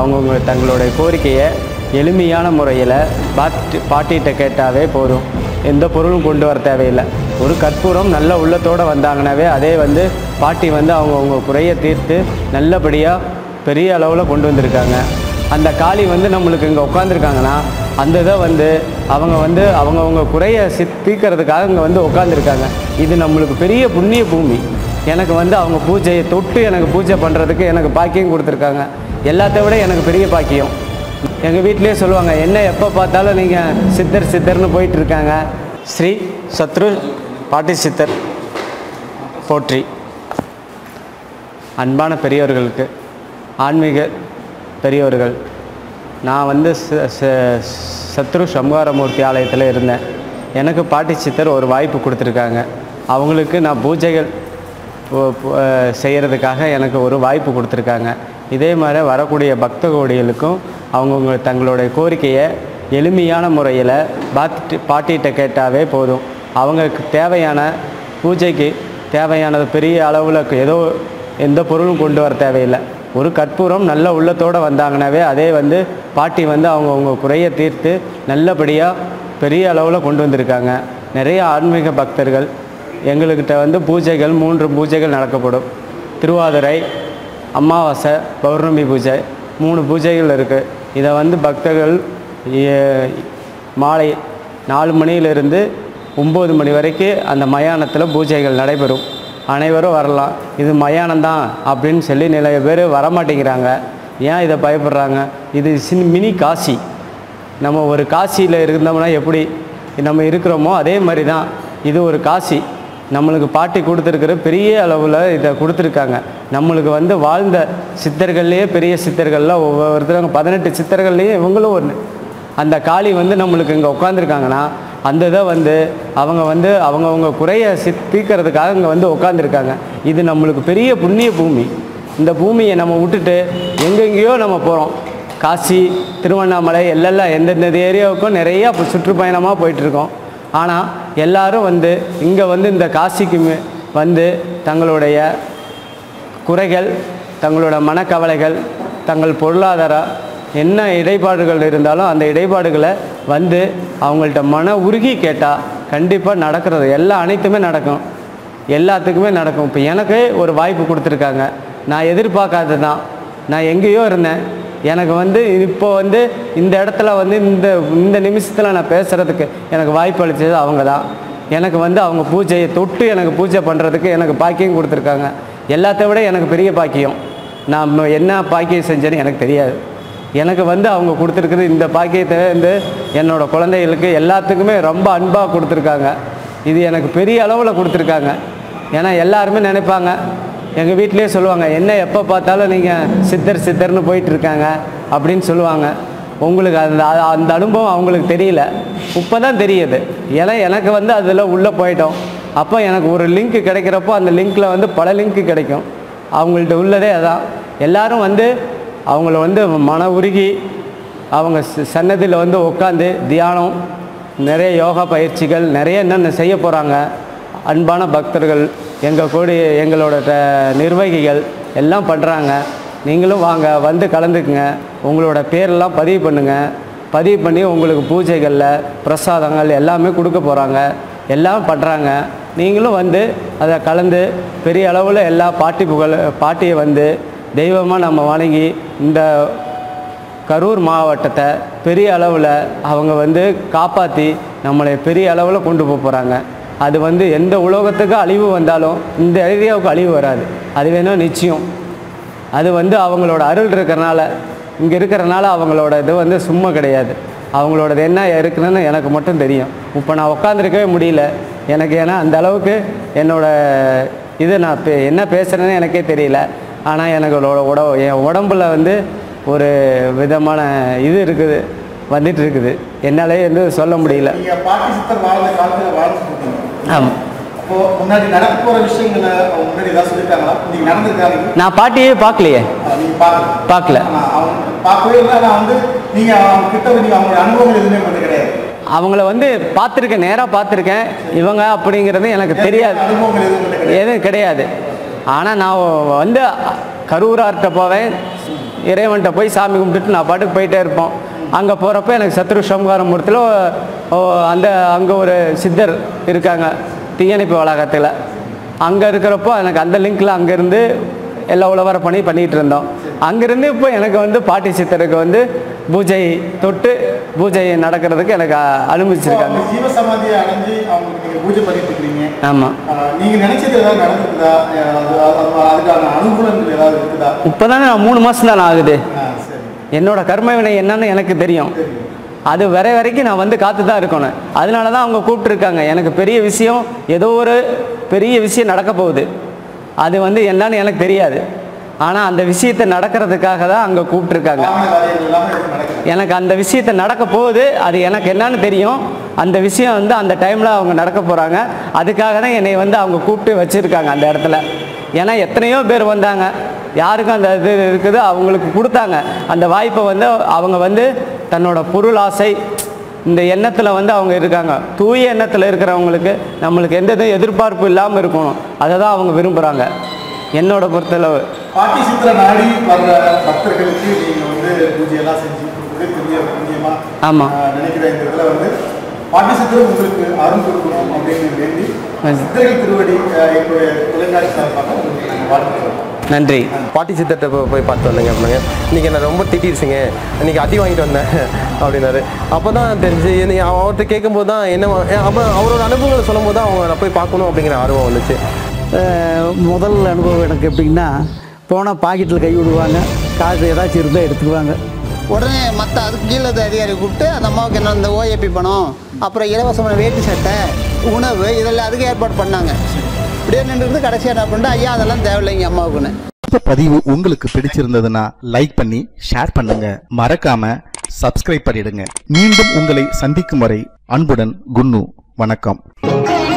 அவங்கவுங்க தங்களுடைய கோரிக்கையை எளிமையான முறையில் பாட்டி பாட்டிகிட்ட கேட்டாவே போதும் எந்த பொருளும் கொண்டு வர தேவையில்லை ஒரு கற்பூரம் நல்ல உள்ளத்தோடு வந்தாங்கனாவே அதே வந்து பாட்டி வந்து அவங்கவுங்க குறையை தீர்த்து நல்லபடியாக பெரிய அளவில் கொண்டு வந்திருக்காங்க அந்த காளி வந்து நம்மளுக்கு இங்கே உட்காந்துருக்காங்கன்னா அந்த இதை வந்து அவங்க வந்து அவங்கவுங்க குறையை சி தீர்க்கறதுக்காக இங்கே வந்து உட்காந்துருக்காங்க இது நம்மளுக்கு பெரிய புண்ணிய பூமி எனக்கு வந்து அவங்க பூஜையை தொட்டு எனக்கு பூஜை பண்ணுறதுக்கு எனக்கு பாக்கியம் கொடுத்துருக்காங்க எல்லாத்த விட எனக்கு பெரிய பாக்கியம் எங்கள் வீட்டிலேயே சொல்லுவாங்க என்ன எப்போ பார்த்தாலும் நீங்கள் சித்தர் சித்தர்னு போயிட்டு இருக்காங்க ஸ்ரீ சத்ரு பாட்டி சித்தர் போற்றி அன்பான பெரியவர்களுக்கு ஆன்மீக பெரியவர்கள் நான் வந்து ச- ச- சத்ரு சம்ஹாரமூர்த்தி ஆலயத்தில் இருந்தேன் எனக்கு பாட்டி சித்தர் ஒரு வாய்ப்பு கொடுத்துருக்காங்க அவங்களுக்கு நான் பூஜைகள் பு- பு- அஹ் செய்யறதுக்காக எனக்கு ஒரு வாய்ப்பு கொடுத்துருக்காங்க இதே மாதிரி வரக்கூடிய பக்த கோடிகளுக்கும் அவங்கவுங்க தங்களுடைய கோரிக்கையை எளிமையான முறையில் பாட்டி பாட்டிகிட்ட கேட்டாவே போதும் அவங்களுக்கு தேவையான பூஜைக்கு தேவையானது பெரிய அளவில் ஏதோ எந்த பொருளும் கொண்டு வர தேவையில்லை ஒரு கற்பூரம் நல்ல உள்ளத்தோடு வந்தாங்கனாவே அதே வந்து பாட்டி வந்து அவங்கவுங்க குறையை தீர்த்து நல்லபடியாக பெரிய அளவில் கொண்டு வந்திருக்காங்க நிறைய ஆன்மீக பக்தர்கள் எங்கள்கிட்ட வந்து பூஜைகள் மூன்று பூஜைகள் நடக்கப்படும் திருவாதிரை அமாவாசை பௌர்ணமி பூஜை மூணு பூஜைகள் இருக்குது இதை வந்து பக்தர்கள் ஏ- மாலை நாலு மணியிலிருந்து ஒம்பது மணி வரைக்கும் அந்த மயானத்தில் பூஜைகள் நடைபெறும் அனைவரும் வரலாம் இது மயானம்தான் அப்படின்னு சொல்லி நிறைய பேர் வரமாட்டேங்கிறாங்க ஏன் இதை பயப்படுறாங்க இது சின் மினி காசி நம்ம ஒரு காசியில் இருந்தோம்னா எப்படி நம்ம இருக்கிறோமோ அதே மாதிரி தான் இது ஒரு காசி நம்மளுக்கு பாட்டி கொடுத்துருக்கிற பெரிய அளவில் இதை கொடுத்துருக்காங்க நம்மளுக்கு வந்து வாழ்ந்த சித்தர்கள்லேயே பெரிய சித்தர்கள்லாம் ஒவ்வொருத்தரும் பதினெட்டு சித்தர்கள்லேயும் இவங்களும் ஒன்று அந்த காளி வந்து நம்மளுக்கு இங்கே உட்காந்துருக்காங்கன்னா அந்த இதை வந்து அவங்க வந்து அவங்கவுங்க குறையை சி தீர்க்கறதுக்காக இங்கே வந்து உட்காந்துருக்காங்க இது நம்மளுக்கு பெரிய புண்ணிய பூமி இந்த பூமியை நம்ம விட்டுட்டு எங்கெங்கேயோ நம்ம போகிறோம் காசி திருவண்ணாமலை எல்லாம் எந்தெந்த ஏரியாவுக்கும் நிறையா இப்போ சுற்றுப்பயணமாக போயிட்டுருக்கோம் ஆனால் எல்லாரும் வந்து இங்கே வந்து இந்த காசிக்கு மே- வந்து தங்களுடைய குறைகள் தங்களோட மனக்கவலைகள் தங்கள் பொருளாதார என்ன இடைப்பாடுகள் இருந்தாலும் அந்த இடைப்பாடுகளை வந்து அவங்கள்ட்ட மன உருகி கேட்டால் கண்டிப்பாக நடக்கிறது எல்லா அனைத்துமே நடக்கும் எல்லாத்துக்குமே நடக்கும் இப்போ எனக்கு ஒரு வாய்ப்பு கொடுத்துருக்காங்க நான் எதிர்பார்க்காதது தான் நான் எங்கேயோ இருந்தேன் எனக்கு வந்து இப்போ வந்து இந்த இடத்துல வந்து இந்த இந்த நிமிஷத்தில் நான் பேசுகிறதுக்கு எனக்கு வாய்ப்பு அளித்தது அவங்க தான் எனக்கு வந்து அவங்க பூஜையை தொட்டு எனக்கு பூஜை பண்ணுறதுக்கு எனக்கு பாக்கியம் கொடுத்துருக்காங்க எல்லாத்த விட எனக்கு பெரிய பாக்கியம் நான் ம- என்ன பாக்கியம் செஞ்சேன்னு எனக்கு தெரியாது எனக்கு வந்து அவங்க கொடுத்துருக்குறது இந்த பாக்கியத்தை வந்து என்னோட குழந்தைகளுக்கு எல்லாத்துக்குமே ரொம்ப அன்பாக கொடுத்துருக்காங்க இது எனக்கு பெரிய அளவில் கொடுத்துருக்காங்க ஏன்னா எல்லாருமே நினைப்பாங்க எங்கள் வீட்டிலேயே சொல்லுவாங்க என்ன எப்போ பார்த்தாலும் நீங்கள் சித்தர் சித்தர்னு போயிட்டு இருக்காங்க அப்படின்னு சொல்லுவாங்க உங்களுக்கு அந்த அ- அந்த அனுபவம் அவங்களுக்கு தெரியல இப்போ தான் தெரியுது ஏன்னா எனக்கு வந்து அதில் உள்ளே போயிட்டோம் அப்போ எனக்கு ஒரு லிங்க் கிடைக்கிறப்போ அந்த லிங்க்கில் வந்து பல லிங்க் கிடைக்கும் அவங்கள்ட்ட உள்ளதே அதான் எல்லாரும் வந்து அவங்கள வந்து மன உருகி அவங்க ச- சன்னதியில் வந்து உட்காந்து தியானம் நிறைய யோகா பயிற்சிகள் நிறைய என்னென்ன செய்ய போகிறாங்க அன்பான பக்தர்கள் எங்கள் கூடி எங்களோட ட- நிர்வாகிகள் எல்லாம் பண்ணுறாங்க நீங்களும் வாங்க வந்து கலந்துக்குங்க உங்களோட பேரெல்லாம் பதிவு பண்ணுங்கள் பதிவு பண்ணி உங்களுக்கு பூஜைகளில் பிரசாதங்கள் எல்லாமே கொடுக்க போகிறாங்க எல்லாம் பண்ணுறாங்க நீங்களும் வந்து அதை கலந்து பெரிய அளவில் எல்லா பாட்டி புகழ் பாட்டியை வந்து தெய்வமாக நம்ம வணங்கி இந்த கரூர் மாவட்டத்தை பெரிய அளவில் அவங்க வந்து காப்பாற்றி நம்மளை பெரிய அளவில் கொண்டு போக போகிறாங்க அது வந்து எந்த உலோகத்துக்கு அழிவு வந்தாலும் இந்த ஏரியாவுக்கு அழிவு வராது அது வேணா நிச்சயம் அது வந்து அவங்களோட அருள் இருக்கிறனால இங்கே இருக்கிறனால அவங்களோட இது வந்து சும்மா கிடையாது அவங்களோடது என்ன இருக்குன்னு எனக்கு மட்டும் தெரியும் இப்போ நான் உட்காந்துருக்கவே முடியல எனக்கு ஏன்னா அந்த அளவுக்கு என்னோட இது நான் பே- என்ன பேசுகிறேன்னு எனக்கே தெரியல ஆனால் எனக்கு உட என் உடம்புல வந்து ஒரு விதமான இது இருக்குது வந்துட்டு இருக்குது என்னாலே வந்து சொல்ல முடியல நீங்க பாட்டி சித்தர் வாழ்ந்த காலத்துல வாழ்ந்துட்டு இருக்கீங்க ஆமாம் அப்போ முன்னாடி நடக்க போற விஷயங்களை அவங்க முன்னாடி ஏதாவது சொல்லிட்டாங்களா நீங்க நடந்திருக்காங்க நான் பாட்டியே பார்க்கலையே நீங்க பாக்கல பார்க்கல ஆனா அவங்க பார்க்கவே இல்லை ஆனா வந்து நீங்க அவங்க கிட்ட வந்து நீங்க அவங்களோட அனுபவங்கள் எதுவுமே பண்ண கிடையாது அவங்கள வந்து பார்த்துருக்கேன் நேராக பார்த்துருக்கேன் இவங்க அப்படிங்கிறது எனக்கு தெரியாது அனுபவங்கள் எதுவும் பண்ண கிடையாது எதுவும் கிடையாது ஆனால் நான் வந்து கரூரார்கிட்ட போவேன் இறைவன்கிட்ட போய் சாமி கும்பிட்டுட்டு நான் பாட்டுக்கு போயிட்டே இருப்போம் அங்கே போகிறப்ப எனக்கு சத்ரு சம்ஹாரமூர்த்தியில் அந்த அங்கே ஒரு சித்தர் இருக்காங்க தீயணைப்பு வளாகத்தில் அங்கே இருக்கிறப்போ எனக்கு அந்த லிங்க்கில் அங்கேருந்து எல்லா உழவர பணி பண்ணிகிட்டு இருந்தோம் அங்கேருந்து இப்போ எனக்கு வந்து பாட்டி சித்தருக்கு வந்து பூஜை தொட்டு பூஜை நடக்கிறதுக்கு எனக்கு அ- அனுமதிச்சிருக்காங்க அவங்க ஜீவசமாதியை அடைஞ்சு அவங்களுக்கு நீங்க பூஜை பண்ணிட்டு இருக்கிறீங்க ஆமாம் ஆஹ் நீங்க நினைச்சது ஏதாவது நடந்திருக்குதா அது- அது- அதுக்கான அனுகூலங்கள் ஏதாவது இருக்குதா இப்போ தானே நான் மூணு மாதம் தானே ஆகுது ஆ, சரி என்னோட கர்ம வினை என்னன்னு எனக்கு தெரியும் அது வர வரைக்கும் நான் வந்து காத்து தான் இருக்கணும் அதனால தான் அவங்க கூப்பிட்டுருக்காங்க எனக்கு பெரிய விஷயம் ஏதோ ஒரு பெரிய விஷயம் நடக்க போகுது அது வந்து என்னன்னு எனக்கு தெரியாது ஆனால் அந்த விஷயத்தை நடக்கிறதுக்காக தான் அங்கே கூப்பிட்டுருக்காங்க காரண காரியங்கள் எல்லாமே எனக்கு நடக்குது எனக்கு அந்த விஷயத்தை நடக்க போகுது அது எனக்கு என்னன்னு தெரியும் அந்த விஷயம் வந்து அந்த டைமில் அவங்க நடக்க போகிறாங்க அதுக்காக தான் என்னை வந்து அவங்க கூப்பிட்டு வச்சுருக்காங்க அந்த இடத்துல ஏன்னா எத்தனையோ பேர் வந்தாங்க யாருக்கும் அந்த இது இருக்குது அவங்களுக்கு கொடுத்தாங்க அந்த வாய்ப்பை வந்து அவங்க வந்து தன்னோட பொருள் ஆசை இந்த எண்ணத்தில் வந்து அவங்க இருக்காங்க தூய எண்ணத்தில் இருக்கிறவங்களுக்கு நம்மளுக்கு எந்த இதுவும் எதிர்பார்ப்பு இல்லாமல் இருக்கணும் அதை தான் அவங்க விரும்புகிறாங்க என்னோட பொறுத்தளவு பாட்டி சித்திர நாடி வர்ற பக்தர்களுக்கு நீங்க வந்து பூஜையெல்லாம் செஞ்சு கொடுக்குறது பெரிய புண்ணியமா ஆமா. ஆஹ் நினைக்கிற இந்த இதுல வந்து பாட்டி சித்திரம் உங்களுக்கு அருள் கொடுக்கணும் அப்படின்னு வேண்டி நன்றி. சித்தர்கள் திருவடி ஆஹ் எங்களுடைய தொலைக்காட்சி சார்பாக உங்களுக்கு நாங்கள் வாழ்த்துக்கிறோம் நன்றி பாட்டி சித்தர்கிட்ட போய் போய் பார்த்து வந்தேங்க அப்படின்னாங்க இன்றைக்கி என்ன ரொம்ப திட்டிருச்சுங்க இன்றைக்கி அடி வாங்கிட்டு வந்தேன் அப்படின்னாரு அப்போ தான் தெரிஞ்சு என்னை அவர்கிட்ட கேட்கும்போது தான் என்ன அப்போ அவரோட அனுபவங்களை சொல்லும்போது தான் அவங்க நான் போய் பார்க்கணும் அப்படிங்கிற ஆர்வம் வந்துச்சு அஹ் முதல் அனுபவம் எனக்கு எப்படின்னா போனால் பாக்கெட்டில் கை விடுவாங்க காசு ஏதாச்சும் இருந்தால் எடுத்துக்குவாங்க உடனே மற்ற அதுக்கு கீழே இருந்த அதிகாரி கூப்பிட்டு அந்த அம்மாவுக்கு என்ன இந்த ஓஏபி பணம் அப்புறம் இலவசமான வேட்டி சட்டை உணவு இதெல்லாம் அதுக்கு ஏற்பாடு பண்ணாங்க இப்படியே நின்றுருந்து கடைசியாக என்ன பண்ணிட்டு ஐயா அதெல்லாம் தேவையில்லைங்க அம்மாவுக்குன்னு இந்த பதிவு உங்களுக்கு பிடிச்சிருந்ததுன்னா லைக் பண்ணி ஷேர் பண்ணுங்க மறக்காம சப்ஸ்கிரைப் பண்ணிடுங்க மீண்டும் உங்களை சந்திக்கும் வரை அன்புடன் குன்னு வணக்கம்